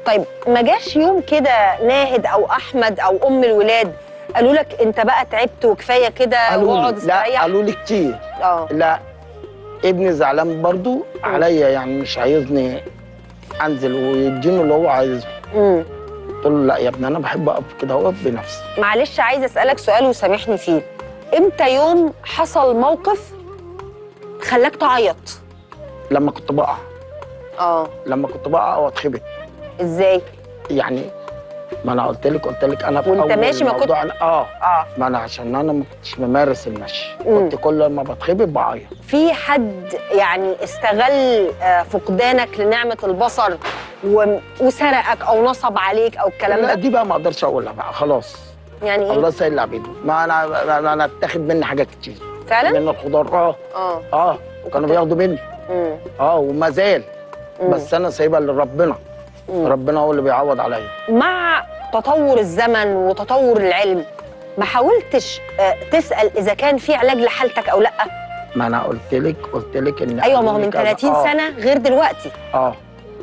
طيب ما جاش يوم كده ناهد او احمد او ام الولاد قالوا لك انت بقى تعبت وكفايه كده قالوا واقعد لي لا استريح قالوا لي كتير اه لا ابني زعلان برضو عليا يعني مش عايزني انزل ويديني اللي هو عايزه امم قلت له لا يا ابني انا بحب اقف كده اقف بنفسي معلش عايزه اسالك سؤال وسامحني فيه امتى يوم حصل موقف خلاك تعيط لما كنت بقع اه لما كنت بقع واتخبط ازاي يعني ما انا قلت لك قلت لك انا في وانت أول ماشي ما كنت- الموضوع أنا اه اه ما انا عشان انا ما كنتش ممارس المشي مم. كنت كل ما بتخبط بعيط في حد يعني استغل آه، فقدانك لنعمه البصر و... وسرقك او نصب عليك او الكلام لا ده دي بقى ما اقدرش اقولها بقى خلاص يعني ايه الله سهل عبيده ما انا انا, أنا اتاخد مني حاجات كتير فعلا من الخضار اه اه اه كانوا بياخدوا مني مم. اه وما زال مم. بس انا سايبها لربنا مم. ربنا هو اللي بيعوض عليا مع تطور الزمن وتطور العلم ما حاولتش آه، تسال اذا كان في علاج لحالتك او لا ما انا قلت لك قلت لك ان ايوه ما هو قالوا لي من كذا. 30 آه. سنه غير دلوقتي اه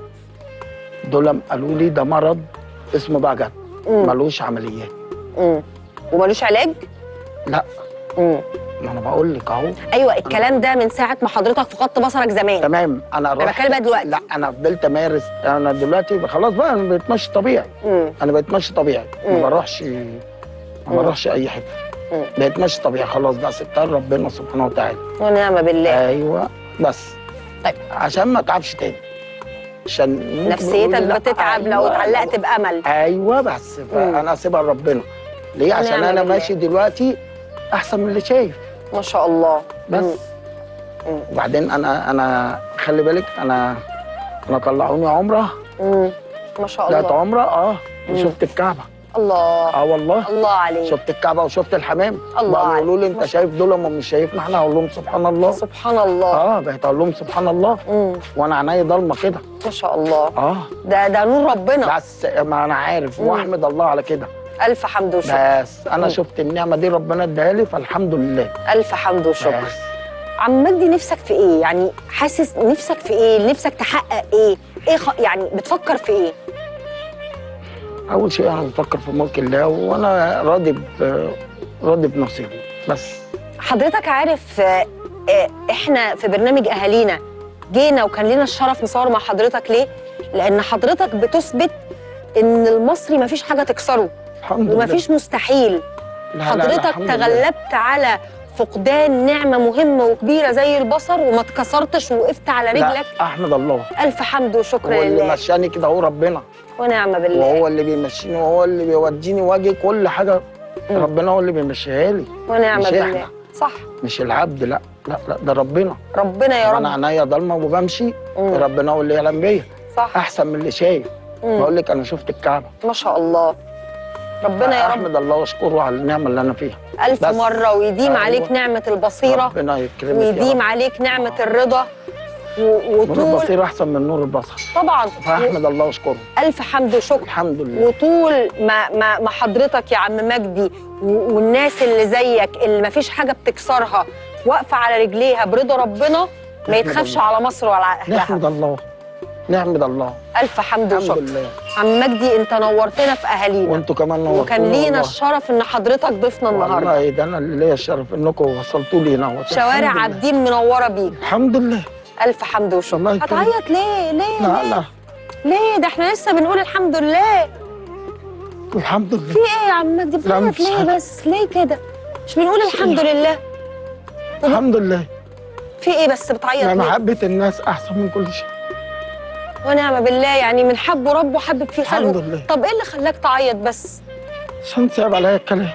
دول قالوا لي ده مرض اسمه بقى جد مم. ملوش عمليات مم. وملوش علاج لا مم. ما انا بقول لك اهو ايوه الكلام ده من ساعه ما حضرتك فقدت بصرك زمان تمام انا أنا رحت بتكلم بقى دلوقتي. لا انا فضلت امارس انا دلوقتي خلاص بقى انا بقيت ماشي طبيعي مم. انا بقيت ماشي طبيعي مم. ما بروحش ما مم. بروحش اي حته مم. بقيت ماشي طبيعي خلاص بقى سبتها لربنا سبحانه وتعالى ونعم بالله ايوه بس طيب. عشان ما اتعبش تاني عشان ممكن يقولوا نفسيتك لي لا، بتتعب لو أيوة، اتعلقت بامل ايوه بس فانا اسيبها لربنا ليه عشان ونعم انا بالله. ماشي دلوقتي احسن من اللي شايف ما شاء الله بس مم. مم. وبعدين انا انا خلي بالك انا انا طلعوني عمره مم. ما شاء طلعت الله عمره اه مم. وشفت الكعبه الله اه والله الله عليك شفت الكعبه وشفت الحمام الله بقوا عليك. يقولوا لي انت ما شايف دول هم مش شايفنا احنا اقول لهم سبحان الله سبحان الله اه بقيت اقول لهم سبحان الله مم. وانا عينيا ضلمه كده ما شاء الله اه ده ده نور ربنا بس ما انا عارف مم. واحمد الله على كده الف حمد وشكر بس انا مم. شفت النعمه دي ربنا اداها لي فالحمد لله الف حمد وشكر بس عم مجدي نفسك في ايه يعني حاسس نفسك في ايه نفسك تحقق ايه ايه خ... يعني بتفكر في ايه اول شيء انا بفكر في ملك الله وانا راضي ب- راضي بنصيبي بس حضرتك عارف آه، آه، احنا في برنامج اهالينا جينا وكان لنا الشرف نصور مع حضرتك ليه لان حضرتك بتثبت ان المصري مفيش حاجه تكسره الحمد لله ومفيش مستحيل لا، لا، لا، حضرتك الحمد لله. تغلبت على فقدان نعمه مهمه وكبيره زي البصر وما اتكسرتش ووقفت على لا رجلك احمد الله الف حمد وشكر هو اللي لله مشاني كده هو ربنا ونعم بالله وهو اللي بيمشيني وهو اللي بيوديني واجي كل حاجه مم. ربنا هو اللي بيمشيها لي ونعم مش بالله إحنا. صح مش العبد لا لا لا ده ربنا ربنا يا انا رب عينيا ضلمه وبمشي مم. ربنا هو اللي يعلم بيا صح احسن من اللي شايف مم. بقول لك انا شفت الكعبه ما شاء الله ربنا يا رب احمد الله واشكره على النعمه اللي انا فيها ألف بس. مرة ويديم أيوة. عليك نعمة البصيرة ربنا يكرمك يا ويديم رب عليك نعمة آه. الرضا و- نور وطول البصير احسن من نور البصر طبعا فاحمد الله واشكره ألف حمد وشكر الحمد لله وطول ما ما ما حضرتك يا عم مجدي و- والناس اللي زيك اللي ما فيش حاجة بتكسرها واقفة على رجليها برضا ربنا ما نحمد يتخافش الله. على مصر ولا على نحمد أهلها الله نحمد الله ألف حمد الحمد وشكر لله عم مجدي أنت نورتنا في أهالينا وانتوا كمان نورتونا وكان لينا والله. الشرف إن حضرتك ضيفنا النهاردة والله ده انا اللي ليا الشرف انكم وصلتوا لي هنا شوارع الحمد لله. عابدين منورة بيك الحمد لله ألف حمد وشكر الله يكرمك. هتعيط ليه ليه لا ليه لا ليه ده احنا لسه بنقول الحمد لله الحمد في لله ايه يا عم دي لا، بتعيط مفيش ليه حاجة. بس ليه كده مش بنقول الحمد لله الحمد لله في ايه بس بتعيط يعني ليه محبة الناس أحسن من كل شيء ونعم بالله يعني من حبه ربه حبب فيه الحمد خلقه لله. طب ايه اللي خلاك تعيط بس عشان صعب عليا الكلام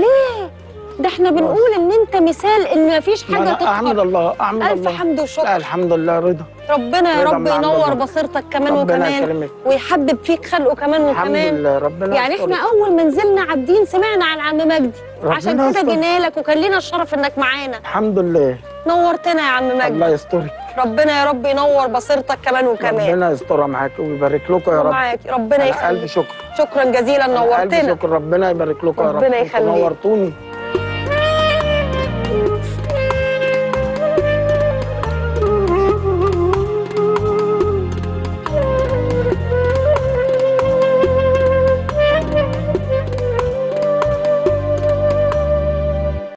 ده احنا بنقول ان انت مثال ان مفيش ما حاجه أنا أحمد تقهر الله أحمد الف الله حمد لا وشكر الحمد لله رضا ربنا يا رضا رب من عند ينور الله. بصيرتك كمان ربنا وكمان يكرمك ويحبب فيك خلقه كمان الحمد وكمان لله ربنا يعني يسترك. احنا اول ما نزلنا عابدين سمعنا عن عم مجدي ربنا عشان كده يستر. جينا لك وكان لينا الشرف انك معانا الحمد لله نورتنا يا عم مجدي الله يسترك ربنا يا رب ينور بصيرتك كمان وكمان ربنا يسترها معاك ويبارك لكم يا رب معاك ربنا على ألف يخليك شكر شكرا جزيلا على ألف نورتنا شكر ربنا يبارك لكم يا رب ربنا انتوا يخليك. نورتوني